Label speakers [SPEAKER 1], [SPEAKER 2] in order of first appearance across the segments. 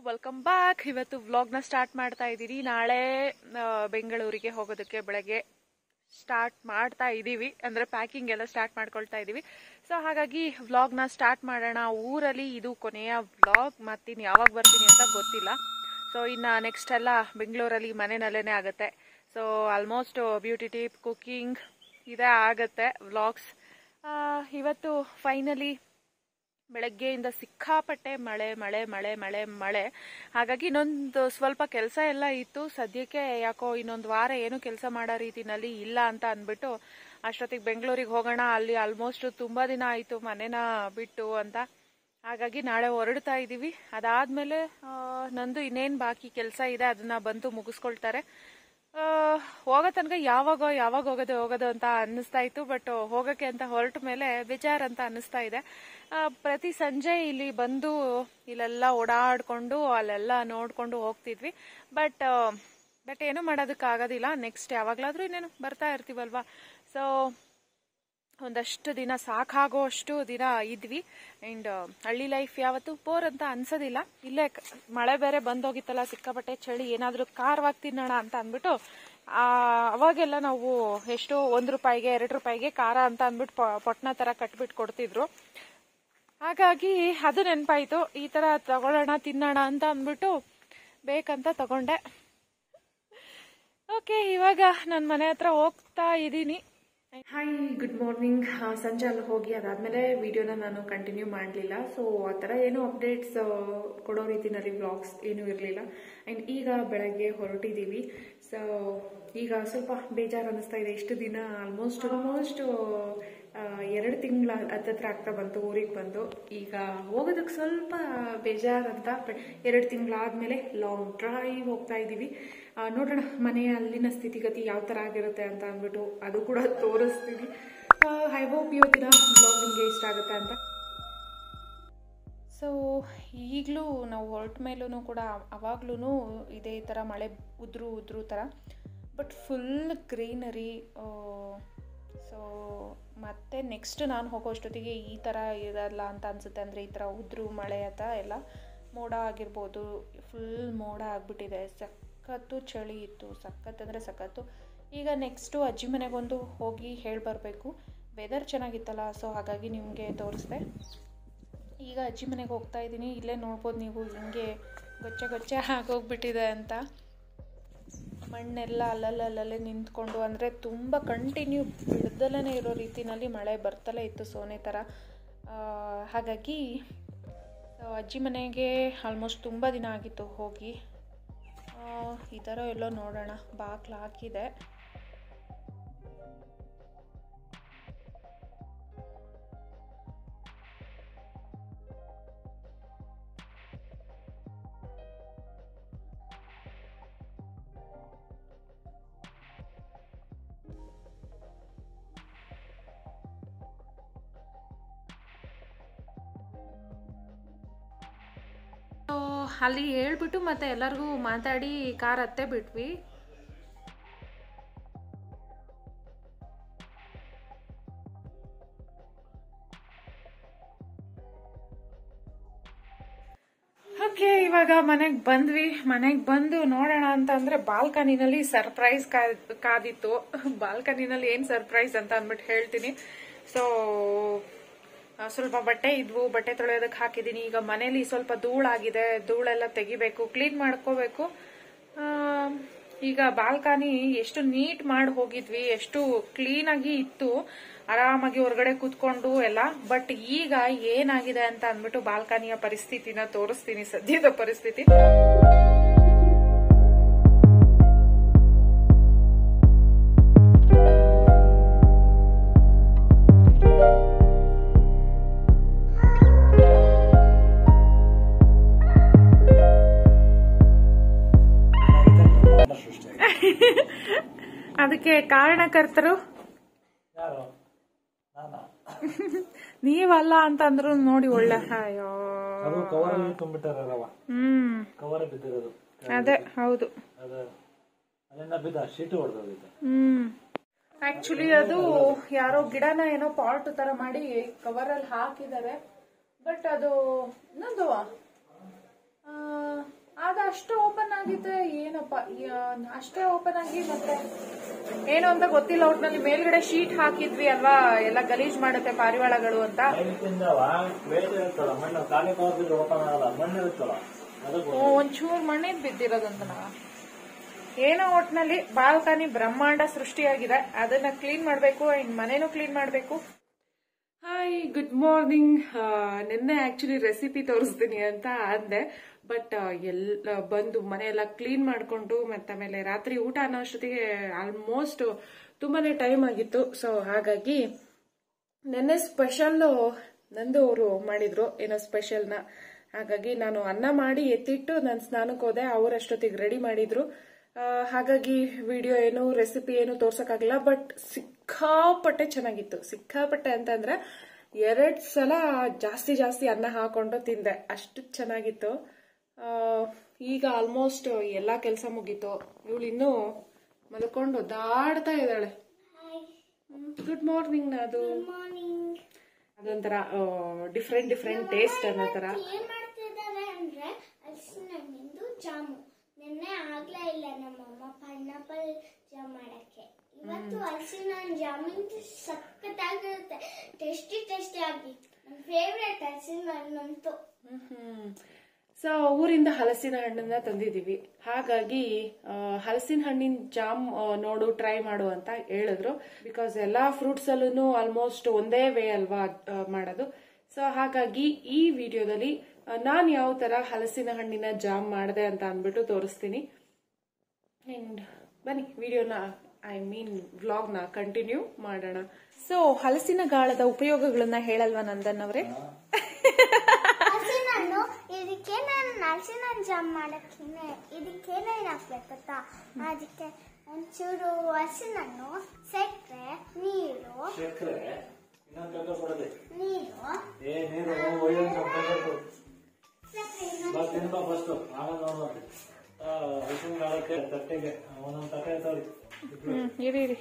[SPEAKER 1] welcome back ಇವತ್ತು ವ್ಲಾಗ್ನ start ಮಾಡ್ತಾ ಇದ್ದೀರಿ ನಾಳೆ ಆ, ಬೆಂಗಳೂರಿಗೆ ಹೋಗೋದಕ್ಕೆ ಬೆಳಗ್ಗೆ ಸ್ಟಾರ್ಟ್ ಮಾಡ್ತಾ ಇದ್ದೀವಿ ಅಂದ್ರೆ ಪ್ಯಾಕಿಂಗ್ ಎಲ್ಲ ಸ್ಟಾರ್ಟ್ ಮಾಡ್ಕೊಳ್ತಾ ಇದ್ದೀವಿ ಸೊ ಹಾಗಾಗಿ ವ್ಲಾಗ್ನ ಸ್ಟಾರ್ಟ್ ಮಾಡೋಣ ಊರಲ್ಲಿ ಇದು ಕೊನೆಯ ವ್ಲಾಗ್ ಮತ್ತಿನ್ ಯಾವಾಗ ಬರ್ತೀನಿ ಅಂತ ಗೊತ್ತಿಲ್ಲ ಸೊ ಇನ್ನು ನೆಕ್ಸ್ಟ್ ಎಲ್ಲ ಬೆಂಗಳೂರಲ್ಲಿ ಮನೆಯಲ್ಲೇ ಆಗುತ್ತೆ so almost beauty tip cooking ಇದೇ ಆಗುತ್ತೆ ವ್ಲಾಗ್ಸ್ ಇವತ್ತು ಫೈನಲಿ ಬೆಳಗ್ಗೆಯಿಂದ ಸಿಕ್ಕಾಪಟ್ಟೆ ಮಳೆ ಮಳೆ ಮಳೆ ಮಳೆ ಮಳೆ ಹಾಗಾಗಿ ಇನ್ನೊಂದು ಸ್ವಲ್ಪ ಕೆಲಸ ಎಲ್ಲ ಇತ್ತು ಸದ್ಯಕ್ಕೆ ಯಾಕೋ ಇನ್ನೊಂದು ವಾರ ಏನು ಕೆಲಸ ಮಾಡೋ ರೀತಿನಲ್ಲಿ ಇಲ್ಲ ಅಂತ ಅಂದ್ಬಿಟ್ಟು ಅಷ್ಟೊತ್ತಿಗೆ ಬೆಂಗಳೂರಿಗೆ ಹೋಗೋಣ ಅಲ್ಲಿ ಆಲ್ಮೋಸ್ಟ್ ತುಂಬಾ ದಿನ ಆಯಿತು ಮನೇನ ಬಿಟ್ಟು ಅಂತ ಹಾಗಾಗಿ ನಾಳೆ ಹೊರಡ್ತಾ ಇದ್ದೀವಿ ಅದಾದ್ಮೇಲೆ ಆ, ನಂದು ಇನ್ನೇನು ಬಾಕಿ ಕೆಲಸ ಇದೆ ಅದನ್ನ ಬಂದು ಮುಗಿಸ್ಕೊಳ್ತಾರೆ ಆ, ಹೋಗೋ ತನಕ ಯಾವಾಗ ಯಾವಾಗ ಹೋಗೋದು ಹೋಗೋದು ಅಂತ ಅನ್ನಿಸ್ತಾ ಇತ್ತು ಬಟ್ ಹೋಗಕ್ಕೆ ಅಂತ ಹೊರಟ ಮೇಲೆ ಬೇಜಾರ್ ಅಂತ ಅನ್ನಿಸ್ತಾ ಇದೆ ಆ, ಪ್ರತಿ ಸಂಜೆ ಇಲ್ಲಿ ಬಂದು ಇಲ್ಲೆಲ್ಲ ಓಡಾಡ್ಕೊಂಡು ಅಲ್ಲೆಲ್ಲ ನೋಡ್ಕೊಂಡು ಹೋಗ್ತಿದ್ವಿ ಬಟ್ ಬಟ್ ಏನು ಮಾಡೋದಕ್ಕಾಗೋದಿಲ್ಲ ನೆಕ್ಸ್ಟ್ ಯಾವಾಗ್ಲಾದ್ರೂ ಇನ್ನೇನು ಬರ್ತಾ ಇರ್ತೀವಲ್ವಾ ಸೊ ಒಂದಷ್ಟು ದಿನ ಸಾಕಾಗೋ ಅಷ್ಟು ದಿನ ಇದ್ವಿ ಅಂಡ್ ಹಳ್ಳಿ ಲೈಫ್ ಯಾವತ್ತು ಬೋರ್ ಅಂತ ಅನ್ಸೋದಿಲ್ಲ ಇಲ್ಲೇ ಕ- ಮಳೆ ಬೇರೆ ಬಂದೋಗಿತ್ತಲ್ಲ ಸಿಕ್ಕಾಪಟ್ಟೆ ಚಳಿ ಏನಾದ್ರೂ ಖಾರವಾಗಿ ತಿನ್ನೋಣ ಅಂತ ಅಂದ್ಬಿಟ್ಟು ಆ, ಅವಾಗೆಲ್ಲ ನಾವು ಎಷ್ಟೋ ಒಂದ್ ರೂಪಾಯಿಗೆ ಎರಡು ರೂಪಾಯಿಗೆ ಖಾರ ಅಂತ ಅಂದ್ಬಿಟ್ಟು ಪೊ- ಪೊಟ್ನ ತರ ಕಟ್ಬಿಟ್ಟು ಕೊಡ್ತಿದ್ರು ಹಾಗಾಗಿ ಅದು ನೆನಪಾಯ್ತು ಈ ತರ ತಗೊಳ್ಳೋಣ ತಿನ್ನೋಣ ಅಂತ ಅಂದ್ಬಿಟ್ಟು ಬೇಕಂತ ತಗೊಂಡೆ ಓಕೆ ಇವಾಗ ನನ್ನ ಮನೆ ಹತ್ರ ಹೋಗ್ತಾ ಇದ್ದೀನಿ ಹಾಯ್ ಗುಡ್ ಮಾರ್ನಿಂಗ್ ಸಂಜೆ ಅಲ್ಲಿ ಹೋಗಿ ಅದಾದ್ಮೇಲೆ ವಿಡಿಯೋನ ನಾನು ಕಂಟಿನ್ಯೂ ಮಾಡಲಿಲ್ಲ ಸೊ ಆ ಥರ ಏನು ಅಪ್ಡೇಟ್ಸ್ ಕೊಡೋ ರೀತಿನಲ್ಲಿ ವ್ಲಾಗ್ಸ್ ಏನೂ ಇರಲಿಲ್ಲ ಆ್ಯಂಡ್ ಈಗ ಬೆಳಗ್ಗೆ ಹೊರಟಿದ್ದೀವಿ ಸೊ ಈಗ ಸ್ವಲ್ಪ ಬೇಜಾರು ಅನ್ನಿಸ್ತಾ ಇದೆ ಇಷ್ಟು ದಿನ ಆಲ್ಮೋಸ್ಟ್ ಆಲ್ಮೋಸ್ಟ್ ಎರಡು ತಿಂಗಳ ಹತ್ತತ್ರ ಆಗ್ತಾ ಬಂತು ಊರಿಗೆ ಬಂದು ಈಗ ಹೋಗೋದಕ್ಕೆ ಸ್ವಲ್ಪ ಬೇಜಾರಂತ ಬಟ್ ಎರಡು ತಿಂಗಳಾದ್ಮೇಲೆ ಲಾಂಗ್ ಡ್ರೈವ್ ಹೋಗ್ತಾ ಇದ್ದೀವಿ ಆ, ನೋಡೋಣ ಮನೆಯ ಅಲ್ಲಿನ ಸ್ಥಿತಿಗತಿ ಯಾವ ಥರ ಆಗಿರುತ್ತೆ ಅಂತ ಅಂದ್ಬಿಟ್ಟು ಅದು ಕೂಡ ತೋರಿಸ್ತೀನಿ ಐ ಹೋಪ್ ಇವತ್ತಿನ ಬ್ಲಾಗ್ ನಿಮಗೆ ಇಷ್ಟ ಆಗುತ್ತೆ ಅಂತ ಸೊ ಈಗಲೂ ನಾವು ಹೊರಟ ಮೇಲೂ ಕೂಡ ಅವಾಗ್ಲೂ ಇದೇ ಥರ ಮಳೆ ಉದ್ರು ಉದ್ರು ಥರ ಬಟ್ ಫುಲ್ ಗ್ರೀನರಿ ಸೊ ಮತ್ತೆ ನೆಕ್ಸ್ಟ್ ನಾನು ಹೋಗೋಷ್ಟೊತ್ತಿಗೆ ಈ ಥರ ಇರಲ್ಲ ಅಂತ ಅನಿಸುತ್ತೆ ಅಂದರೆ ಈ ಥರ ಉದ್ರು ಮಳೆ ಅಂತ ಎಲ್ಲ ಮೋಡ ಆಗಿರ್ಬೋದು ಫುಲ್ ಮೋಡ ಆಗಿಬಿಟ್ಟಿದೆ ಸಖತ್ತು ಚಳಿ ಇತ್ತು ಸಖತ್ ಅಂದರೆ ಸಖತ್ತು ಈಗ ನೆಕ್ಸ್ಟು ಅಜ್ಜಿ ಮನೆಗೊಂದು ಹೋಗಿ ಹೇಳಿ ಬರಬೇಕು ವೆದರ್ ಚೆನ್ನಾಗಿತ್ತಲ್ಲ ಸೊ ಹಾಗಾಗಿ ನಿಮಗೆ ತೋರಿಸ್ದೆ ಈಗ ಅಜ್ಜಿ ಮನೆಗೆ ಹೋಗ್ತಾ ಇದ್ದೀನಿ ಇಲ್ಲೇ ನೋಡ್ಬೋದು ನೀವು ಹಿಂಗೆ ಗೊಚ್ಚೆ ಗೊಚ್ಚೆ ಆಗೋಗ್ಬಿಟ್ಟಿದೆ ಅಂತ ಮಣ್ಣೆಲ್ಲ ಅಲ್ಲಲ್ಲಿ ಅಲ್ಲಲ್ಲೇ ನಿಂತ್ಕೊಂಡು ಅಂದರೆ ತುಂಬ ಕಂಟಿನ್ಯೂ ಬಿಡ್ದಲೇ ಇರೋ ರೀತಿನಲ್ಲಿ ಮಳೆ ಬರ್ತಲೇ ಇತ್ತು ಸೋನೆ ಥರ ಆ, ಹಾಗಾಗಿ ಸೊ ಅಜ್ಜಿ ಮನೆಗೆ ಆಲ್ಮೋಸ್ಟ್ ತುಂಬ ದಿನ ಆಗಿತ್ತು ಹೋಗಿ ಆ, ಇದರೋ ಎಲ್ಲೋ ನೋಡೋಣ ಬಾಗ್ಲು ಹಾಕಿದೆ ಸೊ ಅಲ್ಲಿ ಹೇಳ್ಬಿಟ್ಟು ಮತ್ತೆ ಎಲ್ಲರಿಗೂ ಮಾತಾಡಿ ಕಾರ್ ಹತ್ತೆ ಬಿಟ್ವಿ ಓಕೆ ಇವಾಗ ಮನೆಗೆ ಬಂದ್ವಿ ಮನೆಗೆ ಬಂದು ನೋಡೋಣ ಅಂತ ಅಂದ್ರೆ ಬಾಲ್ಕನಿನಲ್ಲಿ ಸರ್ಪ್ರೈಸ್ ಕಾದಿತ್ತು ಬಾಲ್ಕನಿನಲ್ಲಿ ಏನ್ ಸರ್ಪ್ರೈಸ್ ಅಂತ ಅಂದ್ಬಿಟ್ಟು ಹೇಳ್ತೀನಿ ಸೊ ಸ್ವಲ್ಪ ಬಟ್ಟೆ ಇದ್ವು ಬಟ್ಟೆ ತೊಳೆಯೋದಕ್ಕೆ ಹಾಕಿದ್ದೀನಿ ಈಗ ಮನೇಲಿ ಸ್ವಲ್ಪ ಧೂಳಾಗಿದೆ ಧೂಳೆಲ್ಲ ತೆಗಿಬೇಕು ಕ್ಲೀನ್ ಮಾಡ್ಕೋಬೇಕು ಆ, ಈಗ ಬಾಲ್ಕನಿ ಎಷ್ಟು ನೀಟ್ ಮಾಡಿ ಹೋಗಿದ್ವಿ ಎಷ್ಟು ಕ್ಲೀನ್ ಆಗಿ ಇತ್ತು ಆರಾಮಾಗಿ ಹೊರಗಡೆ ಕೂತ್ಕೊಂಡು ಎಲ್ಲ ಬಟ್ ಈಗ ಏನಾಗಿದೆ ಅಂತ ಅಂದ್ಬಿಟ್ಟು ಬಾಲ್ಕನಿಯ ಪರಿಸ್ಥಿತಿನ ತೋರಿಸ್ತೀನಿ ಸದ್ಯದ ಪರಿಸ್ಥಿತಿ ಅದಕ್ಕೆ ಕಾರಣಕರ್ತರು
[SPEAKER 2] ಯಾರು ನಾನಾ
[SPEAKER 1] ನೀವಲ್ಲ ಅಂತಂದ್ರು ನೋಡಿ ಒಳ್ಳೆ ಅಯ್ಯೋ
[SPEAKER 2] ಅದು ಕವರಲ್ಲಿ ತುಂಬಿಟ್ಟಾರ ರವ
[SPEAKER 1] ಹ್ಮ್
[SPEAKER 2] ಕವರ್ ಬಿದ್ದಿರೋದು
[SPEAKER 1] ಅದೇ ಹೌದು
[SPEAKER 2] ಅದು ಅಲ್ಲಿಂದ ಬಿದ್ದ ಶೀಟು ಹೊಡೆದೋಗಿತ್ತು
[SPEAKER 1] ಹ್ಮ್ ಆಕ್ಚುಲಿ ಅದು ಯಾರೋ ಗಿಡನ ಏನೋ ಪಾಟ್ ತರ ಮಾಡಿ ಕವರ್ ಅಲ್ಲಿ ಹಾಕಿದ್ದಾರೆ ಬಟ್ ಅದು ಇನ್ನೊಂದು ಆ, ಅದು ಅಷ್ಟು ಓಪನ್ ಆಗಿದೆ ಏನಪ್ಪ ಯಾ- ಅಷ್ಟೇ ಓಪನ್ ಆಗಿ ಮತ್ತೆ ಏನು ಅಂತ ಗೊತ್ತಿಲ್ಲ ಒಟ್ನಲ್ಲಿ ಮೇಲ್ಗಡೆ ಶೀಟ್ ಹಾಕಿದ್ವಿ ಅಲ್ವಾ ಎಲ್ಲ ಗಲೀಜ್ ಮಾಡುತ್ತೆ ಪಾರಿವಾಳಗಳು ಅಂತ
[SPEAKER 2] ತಿಂದವ ಮೇಲೆ ಇರುತ್ತಲ್ಲ ಮಣ್ಣು ಖಾಲಿ ಕವರ್ ಓಪನ್ ಆಗಲ್ಲ ಮಣ್ಣು ಇರುತ್ತಲ್ಲ ಅದಕ್ಕೆ
[SPEAKER 1] ಓ, ಒಂಚೂರು ಮಣ್ಣಿದ್ ಬಿದ್ದಿರೋದಂತನ ಏನೋ ಒಟ್ನಲ್ಲಿ ಬಾಲ್ಕನಿ ಬ್ರಹ್ಮಾಂಡ ಸೃಷ್ಟಿಯಾಗಿದೆ ಅದನ್ನ ಕ್ಲೀನ್ ಮಾಡಬೇಕು ಅಂಡ್ ಮನೇನು ಕ್ಲೀನ್ ಮಾಡಬೇಕು ಹಾಯ್ ಗುಡ್ ಮಾರ್ನಿಂಗ್ ನಿನ್ನೆ ಆಕ್ಚುಲಿ ರೆಸಿಪಿ ತೋರಿಸ್ತೀನಿ ಅಂತ ಅಂದೆ ಬಟ್ ಎಲ್ಲ ಬಂದು ಮನೆಯೆಲ್ಲ ಕ್ಲೀನ್ ಮಾಡಿಕೊಂಡು ಮತ್ತೆ ಆಮೇಲೆ ರಾತ್ರಿ ಊಟ ಅನ್ನೋ ಅಷ್ಟೊತ್ತಿಗೆ ಆಲ್ಮೋಸ್ಟ್ ತುಂಬಾನೇ ಟೈಮ್ ಆಗಿತ್ತು ಸೊ ಹಾಗಾಗಿ ನೆನ್ನೆ ಸ್ಪೆಷಲ್ ನಂದು ಅವರು ಮಾಡಿದ್ರು ಏನೋ ಸ್ಪೆಷಲ್ನ ಹಾಗಾಗಿ ನಾನು ಅನ್ನ ಮಾಡಿ ಎತ್ತಿಟ್ಟು ನಾನು ಸ್ನಾನಕ್ಕೆ ಹೋದೆ ಅವರಷ್ಟೊತ್ತಿಗೆ ರೆಡಿ ಮಾಡಿದ್ರು ಆ, ಹಾಗಾಗಿ ವಿಡಿಯೋ ಏನು ರೆಸಿಪಿ ಏನು ತೋರ್ಸಕ್ಕಾಗಲ್ಲ ಬಟ್ ಸಿಕ್ಕಾಪಟ್ಟೆ ಚೆನ್ನಾಗಿತ್ತು ಸಿಕ್ಕಾಪಟ್ಟೆ ಅಂತಂದ್ರೆ ಎರಡ್ ಸಲ ಜಾಸ್ತಿ ಜಾಸ್ತಿ ಅನ್ನ ಹಾಕೊಂಡು ತಿಂದೆ ಅಷ್ಟು ಚೆನ್ನಾಗಿತ್ತು ಆ, ಈಗ ಆಲ್ಮೋಸ್ಟ್ ಎಲ್ಲಾ ಕೆಲಸ ಮುಗೀತು ಇವಳು ಇನ್ನೂ ಮಲ್ಕೊಂಡು ಒದ್ದಾಡ್ತಾ ಇದ್ದಾಳೆ ಗುಡ್ ಮಾರ್ನಿಂಗ್ ಅದು
[SPEAKER 3] ಮಾರ್ನಿಂಗ್
[SPEAKER 1] ಅದೊಂಥರ ಡಿಫ್ರೆಂಟ್ ಡಿಫ್ರೆಂಟ್ ಟೇಸ್ಟ್ ಅನ್ನೋ ತರ
[SPEAKER 3] ಏನ್ ಮಾಡ್ತಿದ್ದಾರೆ ಅಂದ್ರೆ ಹಲಸಿನ ಹಣ್ಣಿಂದು ಜಾಮು ನಿನ್ನೆ ಆಗ್ಲೇ ಇಲ್ಲ ನಮ್ಮಮ್ಮ ಪೈನಾಪಲ್ ಜಾಮ್ ಮಾಡಕ್ಕೆ ಇವತ್ತು ಹಲಸಿನ ಹಣ್ಣು ಜಾಮೂನ್ ಸಖತ್ತಾಗಿರುತ್ತೆ ಟೇಸ್ಟಿ ಟೇಸ್ಟಿ ಆಗಿ ನನ್ನ ಫೇವ್ರೆಟ್ ಹಲಸಿನ ಹಣ್ಣಂತೂ
[SPEAKER 1] ಸೊ ಊರಿಂದ ಹಲಸಿನ ಹಣ್ಣನ್ನ ತಂದಿದೀವಿ ಹಾಗಾಗಿ ಆ, ಹಲಸಿನ ಹಣ್ಣಿನ ಜಾಮ್ ಆ, ನೋಡು ಟ್ರೈ ಮಾಡು ಅಂತ ಹೇಳಿದ್ರು ಬಿಕಾಸ್ ಎಲ್ಲಾ ಫ್ರೂಟ್ಸ್ ಅಲ್ಲೂ ಆಲ್ಮೋಸ್ಟ್ ಒಂದೇ ವೇ ಅಲ್ವಾ ಆ, ಮಾಡೋದು ಸೊ ಹಾಗಾಗಿ ಈ ವಿಡಿಯೋದಲ್ಲಿ ನಾನು ಯಾವ ತರ ಹಲಸಿನ ಹಣ್ಣಿನ ಜಾಮ್ ಮಾಡಿದೆ ಅಂತ ಅಂದ್ಬಿಟ್ಟು ತೋರಿಸ್ತೀನಿ ಅಂಡ್ ಬನ್ನಿ ವಿಡಿಯೋನ ಐ ಮೀನ್ ವ್ಲಾಗ್ನ ಕಂಟಿನ್ಯೂ ಮಾಡೋಣ ಸೊ ಹಲಸಿನ ಗಾಳದ ಉಪಯೋಗಗಳನ್ನ ಹೇಳಲ್ವಾ ನಂದನ್ ಅವರೇ
[SPEAKER 3] ಹಲಸಿನ ಹಣ್ಣು ಇದಕ್ಕೆ ನಾನು ಹಲಸಿನ ಹಣ್ಣು ಜಾಮ್ ಮಾಡಕ್ಕೆ ಇದಕ್ಕೆ ಏನೇನು ಹಾಕ್ಬೇಕು ಗೊತ್ತಾ ಅದಕ್ಕೆ ಒಂಚೂರು ಹಲಸಿನ ಹಣ್ಣು ಸಕ್ಕರೆ ನೀರು
[SPEAKER 2] ಸಕ್ಕರೆ ಇನ್ನೊಂದು ಪೇಪರ್ ಕೊಡದೆ
[SPEAKER 3] ನೀರು
[SPEAKER 2] ಏ ನೀರು ಒಯ್ಯೊಂದು ಪೇಪರ್ ಕೊಡು
[SPEAKER 3] ಸಕ್ಕರೆ
[SPEAKER 2] ಬಾ ತಿನ್ಬಾ ಫಸ್ಟ್ ಆಮೇಲೆ ನೋಡೋದು ಹಸಿನ ಕಾಲಕ್ಕೆ ತಟ್ಟೆಗೆ ಒಂದೊಂದು ತಟ್ಟೆ ತಗೊಳ್ಳಿ
[SPEAKER 1] ಹ್ಮ್ ಇರಿ ಇರಿ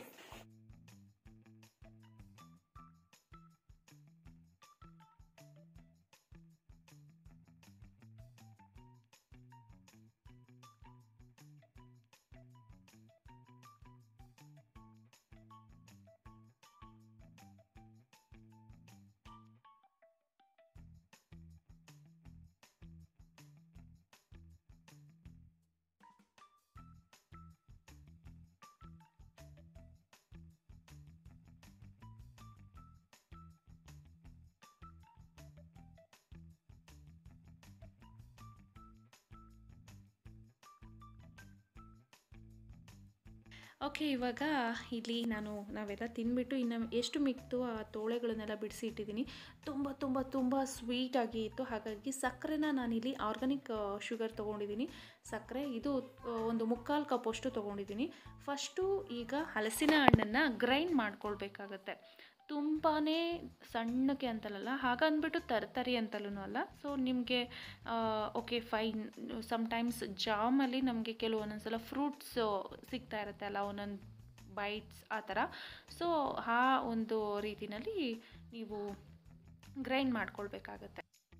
[SPEAKER 1] ಓಕೆ ಇವಾಗ ಇಲ್ಲಿ ನಾನು ನಾವೆಲ್ಲ ತಿಂದ್ಬಿಟ್ಟು ಇನ್ನು ಎಷ್ಟು ಮಿಕ್ತು ಆ ತೋಳೆಗಳನ್ನೆಲ್ಲ ಬಿಡಿಸಿ ಇಟ್ಟಿದ್ದೀನಿ ತುಂಬ ತುಂಬ ತುಂಬ ಸ್ವೀಟಾಗಿ ಇತ್ತು ಹಾಗಾಗಿ ಸಕ್ಕರೆನ ನಾನಿಲ್ಲಿ ಆರ್ಗಾನಿಕ್ ಶುಗರ್ ತೊಗೊಂಡಿದ್ದೀನಿ ಸಕ್ಕರೆ ಇದು ಆ, ಒಂದು ಮುಕ್ಕಾಲು ಕಪ್ಪಷ್ಟು ತೊಗೊಂಡಿದ್ದೀನಿ ಫಸ್ಟು ಈಗ ಹಲಸಿನ ಹಣ್ಣನ್ನು ಗ್ರೈಂಡ್ ಮಾಡ್ಕೊಳ್ಬೇಕಾಗತ್ತೆ ತುಂಬಾ ಸಣ್ಣಕ್ಕೆ ಅಂತಲಲ್ಲ ಹಾಗಂದ್ಬಿಟ್ಟು ತರ್ತರಿ ಅಂತಲೂ ಅಲ್ಲ ಸೊ ನಿಮಗೆ ಓಕೆ ಫೈನ್ ಸಮ್ಟೈಮ್ಸ್ ಜಾಮಲ್ಲಿ ನಮಗೆ ಕೆಲವು ಒಂದೊಂದ್ಸಲ ಫ್ರೂಟ್ಸ್ ಸಿಗ್ತಾ ಇರುತ್ತೆ ಅಲ್ಲ ಒಂದೊಂದು ಬೈಟ್ಸ್ ಆ ಥರ ಸೊ ಆ ಒಂದು ರೀತಿನಲ್ಲಿ ನೀವು ಗ್ರೈಂಡ್ ಮಾಡ್ಕೊಳ್ಬೇಕಾಗತ್ತೆ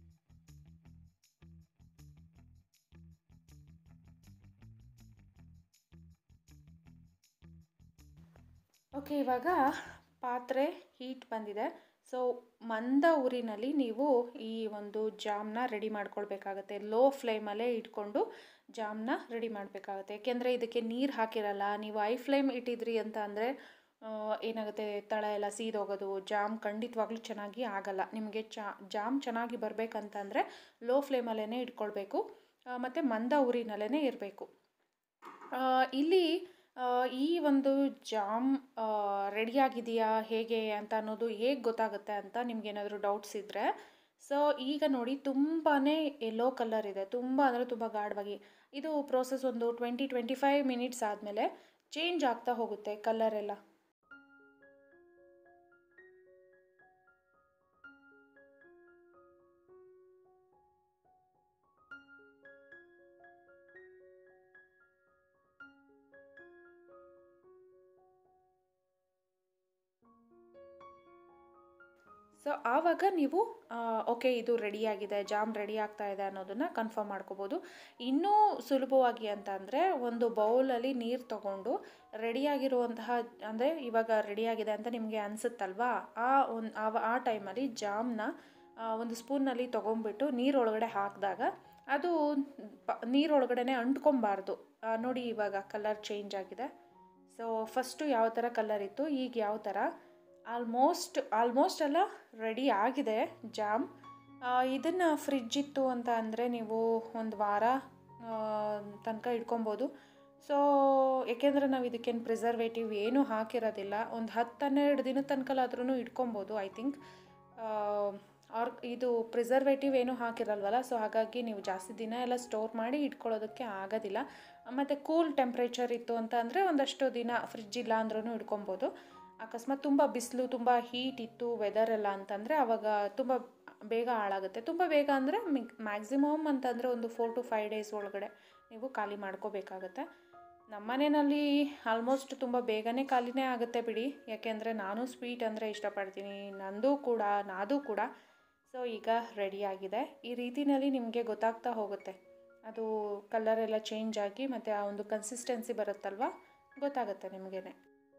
[SPEAKER 1] ಓಕೆ ಇವಾಗ ಪಾತ್ರೆ ಹೀಟ್ ಬಂದಿದೆ ಸೊ ಮಂದ ಊರಿನಲ್ಲಿ ನೀವು ಈ ಒಂದು ಜಾಮ್ನ ರೆಡಿ ಮಾಡ್ಕೊಳ್ಬೇಕಾಗತ್ತೆ ಲೋ ಫ್ಲೇಮಲ್ಲೇ ಇಟ್ಕೊಂಡು ಜಾಮ್ನ ರೆಡಿ ಮಾಡಬೇಕಾಗತ್ತೆ ಯಾಕೆಂದರೆ ಇದಕ್ಕೆ ನೀರು ಹಾಕಿರಲ್ಲ ನೀವು ಐ ಫ್ಲೇಮ್ ಇಟ್ಟಿದ್ರಿ ಅಂತ ಅಂದರೆ ಏನಾಗುತ್ತೆ ತಳ ಎಲ್ಲ ಸೀದೋಗೋದು ಜಾಮ್ ಖಂಡಿತವಾಗ್ಲೂ ಚೆನ್ನಾಗಿ ಆಗಲ್ಲ ನಿಮಗೆ ಚಾ ಜಾಮ್ ಚೆನ್ನಾಗಿ ಬರಬೇಕಂತಂದರೆ ಲೋ ಫ್ಲೇಮಲ್ಲೇ ಇಟ್ಕೊಳ್ಬೇಕು ಮತ್ತು ಮಂದ ಊರಿನಲ್ಲೇ ಇರಬೇಕು ಆ, ಇಲ್ಲಿ ಆ, ಈ ಒಂದು ಜಾಮ್ ರೆಡಿಯಾಗಿದೆಯಾ ಹೇಗೆ ಅಂತ ಅನ್ನೋದು ಹೇಗೆ ಗೊತ್ತಾಗುತ್ತೆ ಅಂತ ನಿಮ್ಗೇನಾದರೂ ಡೌಟ್ಸ್ ಇದ್ದರೆ ಸೊ ಈಗ ನೋಡಿ ತುಂಬಾ ಎಲ್ಲೋ ಕಲರ್ ಇದೆ ತುಂಬ ಅಂದರೆ ತುಂಬ ಗಾಢವಾಗಿ ಇದು ಪ್ರೋಸೆಸ್ ಒಂದು ಟ್ವೆಂಟಿ ಟ್ವೆಂಟಿ ಫೈವ್ ಮಿನಿಟ್ಸ್ ಆದಮೇಲೆ ಚೇಂಜ್ ಆಗ್ತಾ ಹೋಗುತ್ತೆ ಕಲರ್ ಎಲ್ಲ ಸೊ ಆವಾಗ ನೀವು ಓಕೆ ಇದು ರೆಡಿಯಾಗಿದೆ ಜಾಮ್ ರೆಡಿ ಆಗ್ತಾ ಇದೆ ಅನ್ನೋದನ್ನು ಕನ್ಫರ್ಮ್ ಮಾಡ್ಕೋಬೋದು ಇನ್ನೂ ಸುಲಭವಾಗಿ ಅಂತ ಅಂದರೆ ಒಂದು ಬೌಲಲ್ಲಿ ನೀರು ತಗೊಂಡು ರೆಡಿಯಾಗಿರುವಂತಹ ಅಂದರೆ ಇವಾಗ ರೆಡಿಯಾಗಿದೆ ಅಂತ ನಿಮಗೆ ಅನಿಸುತ್ತಲ್ವಾ ಆ ಒಂದು ಆ ಟೈಮಲ್ಲಿ ಜಾಮ್ನ ಆ, ಒಂದು ಸ್ಪೂನ್ನಲ್ಲಿ ತೊಗೊಂಬಿಟ್ಟು ನೀರೊಳಗಡೆ ಹಾಕಿದಾಗ ಅದು ಪ ನೀರೊಳಗಡೆ ಅಂಟ್ಕೊಬಾರ್ದು ಆ, ನೋಡಿ ಇವಾಗ ಕಲರ್ ಚೇಂಜ್ ಆಗಿದೆ ಸೊ ಫಸ್ಟು ಯಾವ ಥರ ಕಲರ್ ಇತ್ತು ಈಗ ಯಾವ ಥರ ಆಲ್ಮೋಸ್ಟ್ ಆಲ್ಮೋಸ್ಟ್ ಎಲ್ಲ ರೆಡಿ ಆಗಿದೆ ಜಾಮ್ ಇದನ್ನು ಫ್ರಿಡ್ಜ್ ಇತ್ತು ಅಂತ ಅಂದರೆ ನೀವು ಒಂದು ವಾರ ತನಕ ಇಟ್ಕೊಬೋದು ಸೊ ಏಕೆಂದರೆ ನಾವು ಇದಕ್ಕೇನು ಪ್ರಿಸರ್ವೇಟಿವ್ ಏನೂ ಹಾಕಿರೋದಿಲ್ಲ ಒಂದು ಹತ್ತು ಹನ್ನೆರಡು ದಿನದ ತನಕಲಾದ್ರೂ ಇಟ್ಕೊಬೋದು ಐ ಥಿಂಕ್ ಆರ್ ಇದು ಪ್ರಿಸರ್ವೇಟಿವ್ ಏನೂ ಹಾಕಿರಲ್ವಲ್ಲ ಸೊ ಹಾಗಾಗಿ ನೀವು ಜಾಸ್ತಿ ದಿನ ಎಲ್ಲ ಸ್ಟೋರ್ ಮಾಡಿ ಇಟ್ಕೊಳ್ಳೋದಕ್ಕೆ ಆಗೋದಿಲ್ಲ ಮತ್ತು ಕೂಲ್ ಟೆಂಪ್ರೇಚರ್ ಇತ್ತು ಅಂತ ಅಂದರೆ ಒಂದಷ್ಟು ದಿನ ಫ್ರಿಡ್ಜ್ ಇಲ್ಲ ಅಂದ್ರೂ ಇಟ್ಕೊಬೋದು ಅಕಸ್ಮಾತ್ ತುಂಬ ಬಿಸಿಲು ತುಂಬ ಹೀಟ್ ಇತ್ತು ವೆದರ್ ಎಲ್ಲ ಅಂತಂದರೆ ಆವಾಗ ತುಂಬ ಬೇಗ ಹಾಳಾಗುತ್ತೆ ತುಂಬ ಬೇಗ ಅಂದರೆ ಮ್ಯಾಕ್ಸಿಮಮ್ ಅಂತಂದರೆ ಒಂದು ಫೋರ್ ಟು ಫೈವ್ ಡೇಸ್ ಒಳಗಡೆ ನೀವು ಖಾಲಿ ಮಾಡ್ಕೋಬೇಕಾಗತ್ತೆ ನಮ್ಮನೆಯಲ್ಲಿ ಆಲ್ಮೋಸ್ಟ್ ತುಂಬ ಬೇಗನೆ ಖಾಲಿನೇ ಆಗುತ್ತೆ ಬಿಡಿ ಯಾಕೆಂದರೆ ನಾನು ಸ್ವೀಟ್ ಅಂದರೆ ಇಷ್ಟಪಡ್ತೀನಿ ನಂದು ಕೂಡ ನಾದು ಕೂಡ ಸೊ ಈಗ ರೆಡಿ ಆಗಿದೆ ಈ ರೀತಿನಲ್ಲಿ ನಿಮಗೆ ಗೊತ್ತಾಗ್ತಾ ಹೋಗುತ್ತೆ ಅದು ಕಲರ್ ಎಲ್ಲ ಚೇಂಜ್ ಆಗಿ ಮತ್ತು ಆ ಒಂದು ಕನ್ಸಿಸ್ಟೆನ್ಸಿ ಬರುತ್ತಲ್ವ ಗೊತ್ತಾಗುತ್ತೆ ನಿಮಗೇನೆ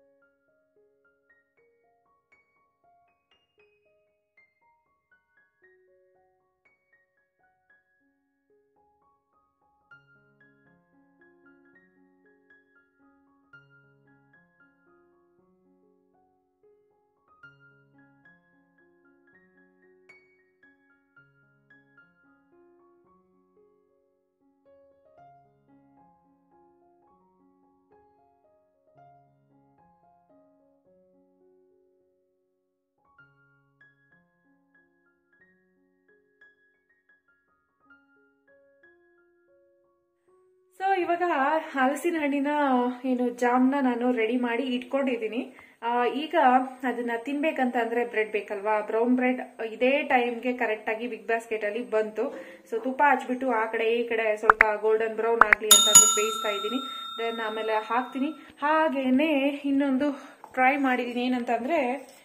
[SPEAKER 1] ಸೊ ಇವಾಗ ಹಲಸಿನ ಹಣ್ಣಿನ ಏನು ಜಾಮ್ನ ನಾನು ರೆಡಿ ಮಾಡಿ ಇಟ್ಕೊಂಡಿದ್ದೀನಿ ಆ, ಈಗ ಅದನ್ನ ತಿನ್ಬೇಕಂತ ಅಂದ್ರೆ ಬ್ರೆಡ್ ಬೇಕಲ್ವಾ ಬ್ರೌನ್ ಬ್ರೆಡ್ ಇದೇ ಟೈಮ್ಗೆ ಕರೆಕ್ಟ್ ಆಗಿ ಬಿಗ್ ಬಾಸ್ಕೆಟ್ ಅಲ್ಲಿ ಬಂತು ಸೊ ತುಪ್ಪ ಹಚ್ಬಿಟ್ಟು ಆ ಕಡೆ ಈ ಕಡೆ ಸ್ವಲ್ಪ ಗೋಲ್ಡನ್ ಬ್ರೌನ್ ಆಗ್ಲಿ ಅಂತ ಅಂದ್ಬಿಟ್ಟು ಬೇಯಿಸ್ತಾ ಇದ್ದೀನಿ ದೆನ್ ಆಮೇಲೆ ಹಾಕ್ತೀನಿ ಹಾಗೇನೆ ಇನ್ನೊಂದು ಟ್ರೈ ಮಾಡಿದ್ದೀನಿ ಏನಂತಂದ್ರೆ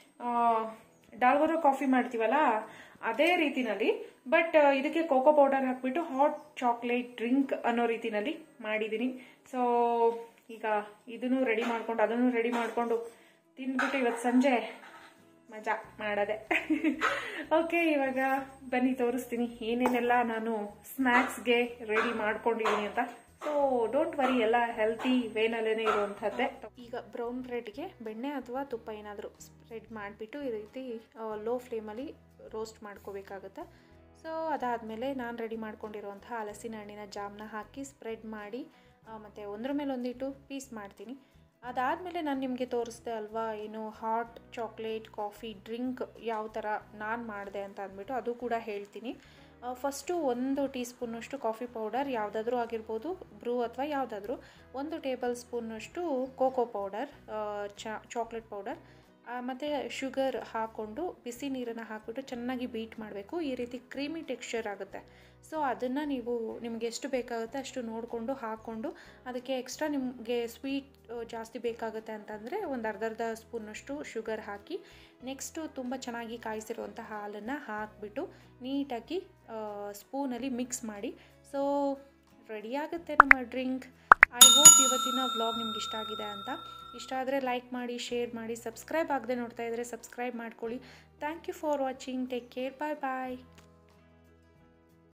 [SPEAKER 1] ಡಾಲ್ವರೋ ಕಾಫಿ ಮಾಡ್ತೀವಲ್ಲ ಅದೇ ರೀತಿನಲ್ಲಿ ಬಟ್ ಇದಕ್ಕೆ ಕೋಕೋ ಪೌಡರ್ ಹಾಕ್ಬಿಟ್ಟು ಹಾಟ್ ಚಾಕ್ಲೇಟ್ ಡ್ರಿಂಕ್ ಅನ್ನೋ ರೀತಿನಲ್ಲಿ ಮಾಡಿದ್ದೀನಿ ಸೊ ಈಗ ಇದನ್ನು ರೆಡಿ ಮಾಡ್ಕೊಂಡು ಅದನ್ನು ರೆಡಿ ಮಾಡ್ಕೊಂಡು ತಿಂದ್ಬಿಟ್ಟು ಇವತ್ತು ಸಂಜೆ ಮಜಾ ಮಾಡದೆ ಓಕೆ ಇವಾಗ ಬನ್ನಿ ತೋರಿಸ್ತೀನಿ ಏನೇನೆಲ್ಲ ನಾನು ಸ್ನ್ಯಾಕ್ಸ್ಗೆ ರೆಡಿ ಮಾಡ್ಕೊಂಡಿದ್ದೀನಿ ಅಂತ ಸೊ ಡೋಂಟ್ ವರಿ ಎಲ್ಲ ಹೆಲ್ತಿ ವೇನಲ್ಲೇ ಇರುವಂಥದ್ದೇ ಈಗ ಬ್ರೌನ್ ಬ್ರೆಡ್ಗೆ ಬೆಣ್ಣೆ ಅಥವಾ ತುಪ್ಪ ಏನಾದರೂ ಸ್ಪ್ರೆಡ್ ಮಾಡಿಬಿಟ್ಟು ಈ ರೀತಿ ಲೋ ಫ್ಲೇಮಲ್ಲಿ ರೋಸ್ಟ್ ಮಾಡ್ಕೋಬೇಕಾಗುತ್ತೆ ಸೊ ಅದಾದಮೇಲೆ ನಾನು ರೆಡಿ ಮಾಡ್ಕೊಂಡಿರುವಂಥ ಹಲಸಿನ ಹಣ್ಣಿನ ಜಾಮ್ನ ಹಾಕಿ ಸ್ಪ್ರೆಡ್ ಮಾಡಿ ಮತ್ತು ಒಂದ್ರ ಮೇಲೆ ಒಂದಿಟ್ಟು ಪೀಸ್ ಮಾಡ್ತೀನಿ ಅದಾದಮೇಲೆ ನಾನು ನಿಮಗೆ ತೋರಿಸ್ದೆ ಅಲ್ವಾ ಏನು ಹಾಟ್ ಚಾಕ್ಲೇಟ್ ಕಾಫಿ ಡ್ರಿಂಕ್ ಯಾವ ಥರ ನಾನು ಮಾಡಿದೆ ಅಂತ ಅಂದ್ಬಿಟ್ಟು ಅದು ಕೂಡ ಹೇಳ್ತೀನಿ ಫಸ್ಟು ಒಂದು ಟೀ ಸ್ಪೂನಷ್ಟು ಕಾಫಿ ಪೌಡರ್ ಯಾವುದಾದ್ರೂ ಆಗಿರ್ಬೋದು ಬ್ರೂ ಅಥವಾ ಯಾವುದಾದ್ರೂ ಒಂದು ಟೇಬಲ್ ಸ್ಪೂನಷ್ಟು ಕೋಕೋ ಪೌಡರ್ ಚಾ ಚಾಕ್ಲೇಟ್ ಪೌಡರ್ ಮತ್ತು ಶುಗರ್ ಹಾಕ್ಕೊಂಡು ಬಿಸಿ ನೀರನ್ನು ಹಾಕ್ಬಿಟ್ಟು ಚೆನ್ನಾಗಿ ಬೀಟ್ ಮಾಡಬೇಕು ಈ ರೀತಿ ಕ್ರೀಮಿ ಟೆಕ್ಸ್ಚರ್ ಆಗುತ್ತೆ ಸೊ ಅದನ್ನು ನೀವು ನಿಮಗೆ ಎಷ್ಟು ಬೇಕಾಗುತ್ತೆ ಅಷ್ಟು ನೋಡಿಕೊಂಡು ಹಾಕ್ಕೊಂಡು ಅದಕ್ಕೆ ಎಕ್ಸ್ಟ್ರಾ ನಿಮಗೆ ಸ್ವೀಟ್ ಜಾಸ್ತಿ ಬೇಕಾಗುತ್ತೆ ಅಂತಂದರೆ ಒಂದು ಅರ್ಧ ಅರ್ಧ ಸ್ಪೂನಷ್ಟು ಶುಗರ್ ಹಾಕಿ ನೆಕ್ಸ್ಟು ತುಂಬ ಚೆನ್ನಾಗಿ ಕಾಯಿಸಿರುವಂಥ ಹಾಲನ್ನು ಹಾಕಿಬಿಟ್ಟು ನೀಟಾಗಿ ಸ್ಪೂನಲ್ಲಿ ಮಿಕ್ಸ್ ಮಾಡಿ ಸೊ ರೆಡಿ ಆಗುತ್ತೆ ನಮ್ಮ ಡ್ರಿಂಕ್ ಐ ಹೋಪ್ ಇವತ್ತಿನ ವ್ಲಾಗ್ ನಿಮ್ಗೆ ಇಷ್ಟ ಆಗಿದೆ ಅಂತ ಇಷ್ಟ ಆದರೆ ಲೈಕ್ ಮಾಡಿ ಶೇರ್ ಮಾಡಿ ಸಬ್ಸ್ಕ್ರೈಬ್ ಆಗದೆ ನೋಡ್ತಾ ಇದ್ದರೆ ಸಬ್ಸ್ಕ್ರೈಬ್ ಮಾಡ್ಕೊಳ್ಳಿ thank you for watching take care bye bye